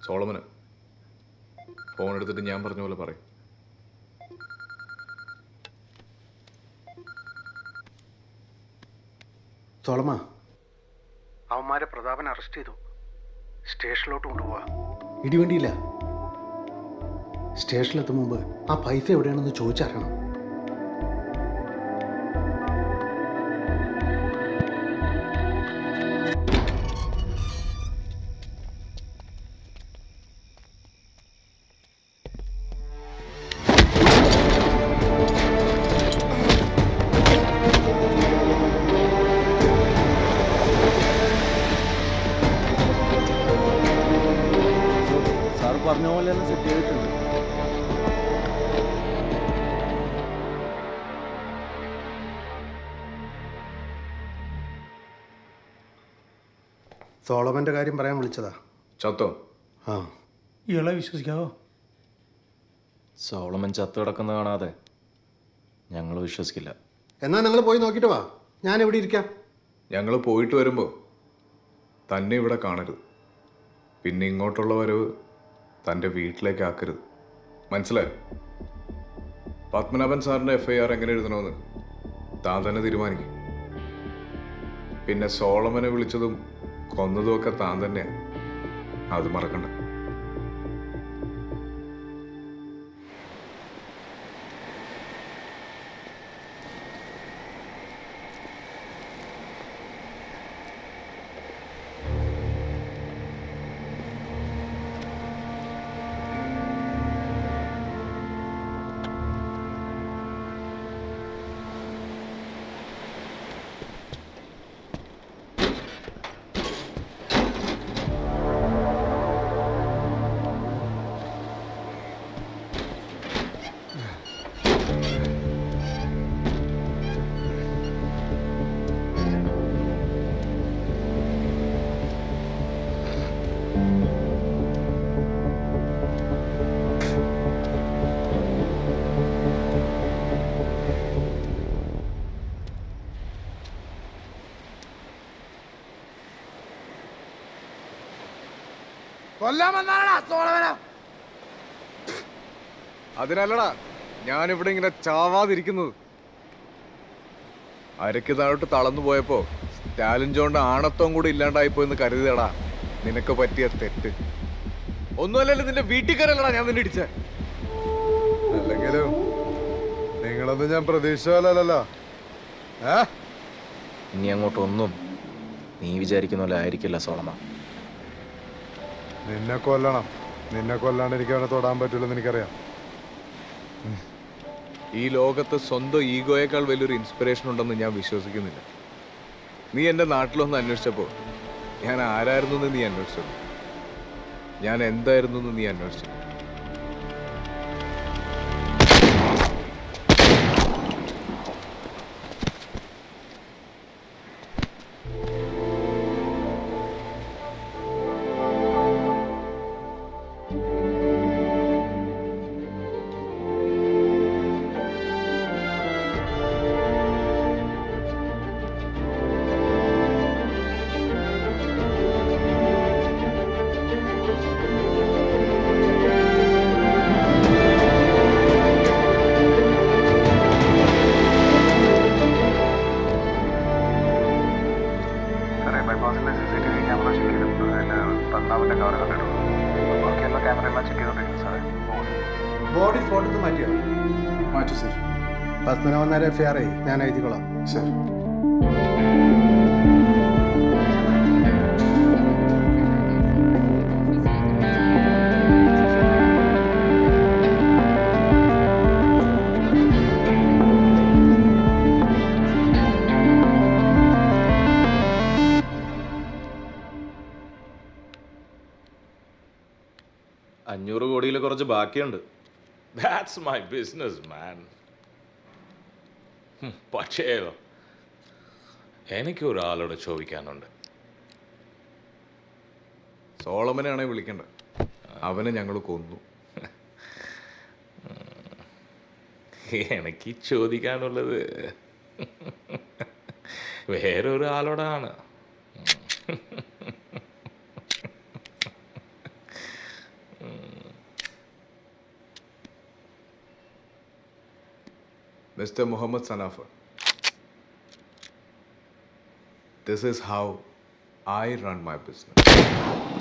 സോളമന് phone എടുത്തിട്ട് ഞാൻ പറഞ്ഞ പോലെ പറയും സോളമ അവന്മാരെ പ്രതാപൻ അറസ്റ്റ് ചെയ്തു സ്റ്റേഷനിലോട്ട് കൊണ്ടുപോവാ ഇടിവണ്ടിയില്ല സ്റ്റേഷനിലെത്തും മുമ്പ് ആ പൈസ എവിടെയാണെന്ന് ചോദിച്ചറിയണം സാർ പറഞ്ഞ പോലെ തന്നെ സെറ്റ് ചെയ്തിട്ടുണ്ട് സോളമന്റെ കാര്യം പറയാൻ വിളിച്ചതാ ചത്തോ ആ ഇയാളെ വിശ്വസിക്കാവോ സോളമൻ ചത്തു കിടക്കുന്ന കാണാതെ ഞങ്ങൾ വിശ്വസിക്കില്ല എന്നാ നിങ്ങൾ പോയി നോക്കിയിട്ട് വാ ഞാൻ എവിടെ ഇരിക്കാം ഞങ്ങൾ പോയിട്ട് വരുമ്പോൾ തന്നെ ഇവിടെ കാണരുത് പിന്നെ ഇങ്ങോട്ടുള്ള വരവ് തൻ്റെ വീട്ടിലേക്ക് ആക്കരുത് മനസ്സിലായോ പത്മനാഭൻ സാറിൻ്റെ എഫ് ഐ ആർ എങ്ങനെ എഴുതണമെന്ന് താൻ തന്നെ തീരുമാനിക്കും പിന്നെ സോളമനെ വിളിച്ചതും കൊന്നതും ഒക്കെ താൻ തന്നെയാണ് അത് മറക്കണ്ട അതിനല്ലടാ ഞാനിവിടെ ഇങ്ങനെ ചാവാതിരിക്കുന്നത് അരക്ക് താഴോട്ട് തളർന്നു പോയപ്പോ സ്റ്റാലിൻ ജോണിന്റെ ആണത്വം കൂടി ഇല്ലാണ്ടായിപ്പോയെന്ന് കരുതിയടാ നിനക്ക് പറ്റിയ തെറ്റ് ഒന്നുമല്ലല്ലോ നിന്റെ വീട്ടിൽ കയറല്ലടാ ഞാൻ നിന്നെ ഇടിച്ച അല്ലെങ്കിലും നിങ്ങളൊന്നും ഞാൻ പ്രതീക്ഷിച്ചാലല്ലോ ഏ ഇനി അങ്ങോട്ടൊന്നും നീ വിചാരിക്കുന്ന പോലെ ആയിരിക്കില്ല സോളമ നിന്നെ കൊല്ലണം നിന്നെ കൊല്ലാണ്ട് എനിക്ക് അവനെ തൊടാൻ പറ്റില്ലെന്ന് എനിക്കറിയാം ഈ ലോകത്ത് സ്വന്തം ഈഗോയേക്കാൾ വലിയൊരു ഇൻസ്പിറേഷൻ ഉണ്ടെന്ന് ഞാൻ വിശ്വസിക്കുന്നില്ല നീ എൻ്റെ നാട്ടിലൊന്ന് അന്വേഷിച്ചപ്പോൾ ഞാൻ ആരായിരുന്നു എന്ന് നീ അന്വേഷിച്ചു ഞാൻ എന്തായിരുന്നു എന്ന് നീ അന്വേഷിച്ചു സാറേ ബൈപ്പാസിലെ C C T V camera check ചെയ്തിട്ടുണ്ട് അതിൽ പത്മനാഭൻ്റെ കാർ കണ്ടിട്ടുണ്ട് ബാക്കിയുള്ള ക്യാമറ എല്ലാം ചെക്ക് ചെയ്തോണ്ടിരിക്കുന്നു സാറേ ബോഡി സ്പോട്ടിൽ നിന്ന് മാറ്റിയോ മാറ്റി സർ പത്മനാഭൻ നേരെ എഫ് ഐ ആർ ഞാൻ എഴുതിക്കൊള്ളാം സർ അഞ്ഞൂറ് കോടിയിൽ കുറച്ച് ബാക്കിയുണ്ട് ദാറ്റ്സ് മൈ ബിസിനസ് മാൻ പക്ഷേ എനിക്ക് ഒരാളോട് ചോദിക്കാനുണ്ട് സോളമനെയാണെ വിളിക്കണ്ട അവനെ ഞങ്ങൾ കൊന്നു എനിക്ക് ചോദിക്കാനുള്ളത് വേറൊരാളോടാണ് Mr. Muhammad Sanafa. This is how I run my business.